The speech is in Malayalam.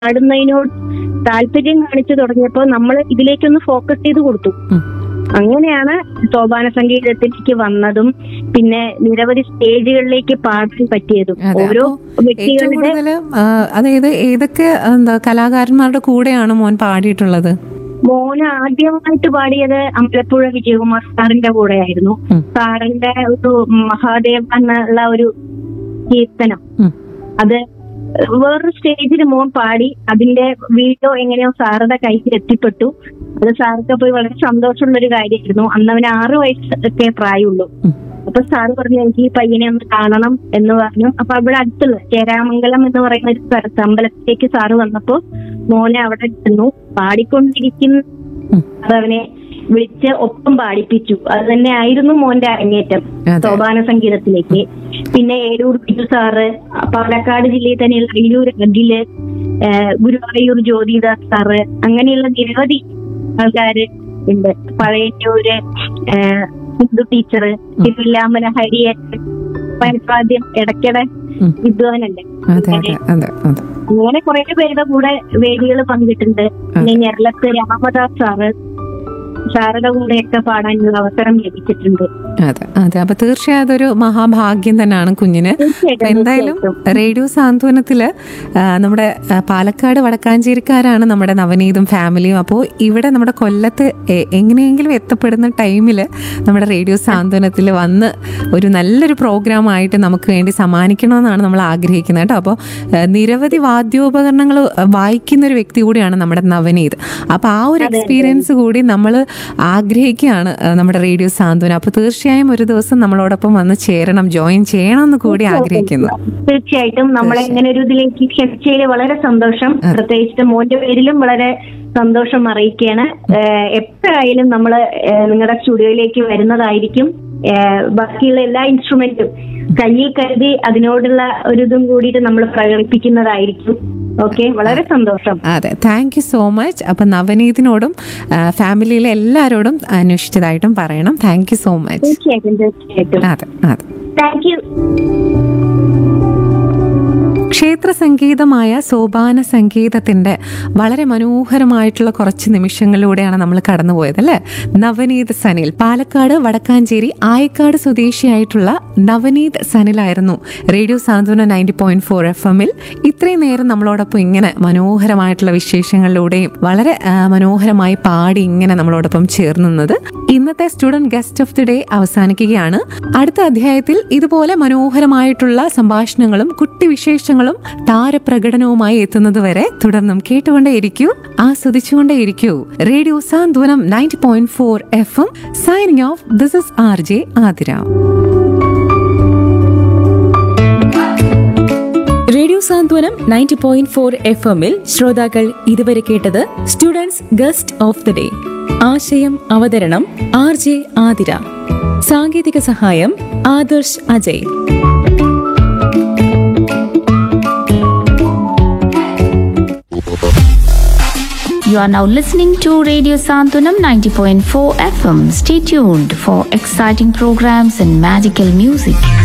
പാടുന്നതിനോട് താല്പര്യം കാണിച്ചു തുടങ്ങിയപ്പോൾ നമ്മൾ ഇതിലേക്കൊന്ന് ഫോക്കസ് ചെയ്ത് കൊടുത്തു ഉം. അങ്ങനെയാണ് സോപാന സംഗീതത്തിലേക്ക് വന്നതും പിന്നെ നിരവധി സ്റ്റേജുകളിലേക്ക് പാടാൻ പറ്റിയതും അതെ, ഓരോ ഏറ്റവും വ്യക്തികളുടെ കൂടുതൽ അതായത് ഏതൊക്കെ എന്താ കലാകാരന്മാരുടെ കൂടെയാണ് മോൻ പാടിയിട്ടുള്ളത് മോന് ആദ്യമായിട്ട് പാടിയത് അമ്പലപ്പുഴ വിജയകുമാർ സാറിന്റെ കൂടെയായിരുന്നു ഉം. സാറിന്റെ ഒരു മഹാദേവ എന്നുള്ള ഒരു കീർത്തനം ഉം. അത് വേറൊരു സ്റ്റേജിൽ മോൻ പാടി അതിന്റെ വീഡിയോ എങ്ങനെയോ സാറുടെ കയ്യിൽ എത്തിപ്പെട്ടു അത് സാർക്ക് പോയി വളരെ സന്തോഷമുള്ള ഒരു കാര്യമായിരുന്നു അന്ന് അവന് ആറു വയസ്സൊക്കെ പ്രായമുള്ളൂ ഉം. അപ്പൊ സാറ് പറഞ്ഞു എനിക്ക് ഈ പയ്യനെ ഒന്ന് കാണണം എന്ന് പറഞ്ഞു അപ്പൊ അവിടെ അടുത്തുള്ള ചേരാമംഗലം എന്ന് പറയുന്ന ഒരു സ്ഥലത്ത് അമ്പലത്തിലേക്ക് സാറ് വന്നപ്പോ മോനെ അവിടെ ചെന്നു പാടിക്കൊണ്ടിരിക്കുന്ന ഉം. അവനെ വിളിച്ച് ഒപ്പം പാടിപ്പിച്ചു അത് തന്നെ ആയിരുന്നു മോന്റെ അരങ്ങേറ്റം അതെ. സോപാന സംഗീതത്തിലേക്ക് പിന്നെ ഏരൂർ ബിജു സാറ് പാലക്കാട് ജില്ലയിൽ തന്നെയുള്ള ഏരൂർ അഖില് ഏഹ് ഗുരുവായൂർ ജ്യോതിദാസ് സാറ് അങ്ങനെയുള്ള നിരവധി ആൾക്കാര് ഉണ്ട് പഴയന്നൂര് ഏഹ് ഹിന്ദു ടീച്ചർ തിരുവില്ലാമല ഹരിയേറ്റൻ പരസ്വാദ്യം ഇടയ്ക്കിടെ ഉം. വിദ്വാനല്ലേ അതെ അതെ അതെ അതെ അങ്ങനെ കുറെ പേരുടെ കൂടെ വേദികൾ പങ്കിട്ടുണ്ട് പിന്നെ ഞെരളത്ത് രാമദാസ് സാറ് സാറുടെ കൂടെയൊക്കെ പാടാനുള്ള അവസരം ലഭിച്ചിട്ടുണ്ട് അതെ അതെ അപ്പൊ തീർച്ചയായും അതൊരു മഹാഭാഗ്യം തന്നെയാണ് കുഞ്ഞിന് അപ്പൊ തീർച്ചയായിട്ടും എന്തായാലും തീർച്ചയായിട്ടും. റേഡിയോ സാന്ത്വനത്തില് ആ, നമ്മുടെ ആ, പാലക്കാട് വടക്കാഞ്ചേരിക്കാരാണ് നമ്മുടെ നവനീതും ഫാമിലിയും അപ്പോൾ ഇവിടെ നമ്മുടെ കൊല്ലത്ത് എ- എങ്ങനെയെങ്കിലും എത്തപ്പെടുന്ന ടൈമിൽ നമ്മുടെ റേഡിയോ സാന്ത്വനത്തിൽ വന്ന് ഒരു നല്ലൊരു പ്രോഗ്രാം ആയിട്ട് നമുക്ക് വേണ്ടി സമ്മാനിക്കണമെന്നാണ് നമ്മൾ ആഗ്രഹിക്കുന്നത് കേട്ടോ അപ്പോൾ നിരവധി വാദ്യോപകരണങ്ങൾ വായിക്കുന്ന ഒരു വ്യക്തി കൂടിയാണ് നമ്മുടെ നവനീത് അപ്പോൾ ആ ഒരു എക്സ്പീരിയൻസ് കൂടി നമ്മൾ ആഗ്രഹിക്കുകയാണ് ആ, നമ്മുടെ റേഡിയോ സാന്ത്വനം അപ്പോൾ തീർച്ചയായും ഒരു ദിവസം നമ്മളോടൊപ്പം വന്ന് ചേരണം ജോയിൻ ചെയ്യണം എന്ന് കൂടി ആഗ്രഹിക്കുന്നു തീർച്ചയായിട്ടും നമ്മളെ ഇങ്ങനെ ഒരു ഇതിലേക്ക് ക്ഷണിച്ചതിൽ വളരെ സന്തോഷം പ്രത്യേകിച്ച് മോന്റെ പേരിലും വളരെ സന്തോഷം അറിയിക്കുകയാണ് ഏഹ് എപ്പോഴായാലും നമ്മൾ നിങ്ങളുടെ സ്റ്റുഡിയോയിലേക്ക് വരുന്നതായിരിക്കും ഏഹ് ബാക്കിയുള്ള എല്ലാ ഇൻസ്ട്രുമെന്റും കയ്യിൽ കരുതി അതിനോടുള്ള ഒരു ഇതും കൂടിയിട്ട് നമ്മൾ പ്രകടിപ്പിക്കുന്നതായിരിക്കും ഓക്കെ വളരെ സന്തോഷം അതെ താങ്ക് യു സോ മച്ച് അപ്പം നവനീതിനോടും ആ, ഫാമിലിയിലെ എല്ലാവരോടും അന്വേഷിച്ചതായിട്ടും പറയണം താങ്ക് യു സോ മച്ച് തീർച്ചയായിട്ടും തീർച്ചയായിട്ടും അതെ അതെ താങ്ക് യു ക്ഷേത്ര സംഗീതമായ സോപാന സംഗീതത്തിന്റെ വളരെ മനോഹരമായിട്ടുള്ള കുറച്ച് നിമിഷങ്ങളിലൂടെയാണ് നമ്മൾ കടന്നുപോയത് അല്ലേ നവനീത് സനിൽ പാലക്കാട് വടക്കാഞ്ചേരി ആയക്കാട് സ്വദേശിയായിട്ടുള്ള നവനീത് സനിലായിരുന്നു radio Santhwana ninety point four F എമ്മിൽ ഇത്രയും നേരം നമ്മളോടൊപ്പം ഇങ്ങനെ മനോഹരമായിട്ടുള്ള വിശേഷങ്ങളിലൂടെയും വളരെ ആ, മനോഹരമായി പാടി ഇങ്ങനെ നമ്മളോടൊപ്പം ചേർന്നുന്നത് ഇന്നത്തെ student guest of the day അവസാനിക്കുകയാണ് അടുത്ത അധ്യായത്തിൽ ഇതുപോലെ മനോഹരമായിട്ടുള്ള സംഭാഷണങ്ങളും കുട്ടി വിശേഷങ്ങളും താരപ്രകടനവുമായി എത്തുന്നത് വരെ തുടർന്നും കേട്ടുകൊണ്ടേയിരിക്കൂ ആസ്വദിച്ചുകൊണ്ടേയിരിക്കൂ radio Santhwanam ninety point four F M signing off this is R J Athira radio Santhwanam ninety point four F എമ്മിൽ ശ്രോതാക്കൾ ഇതുവരെ കേട്ടത് students guest of the day ആശയം അവതരണം ആർ ജെ ആതിര സാങ്കേതിക സഹായം Adarsh Ajay You are now listening to Radio Santunam 90.4 FM. Stay tuned for exciting programs and magical music.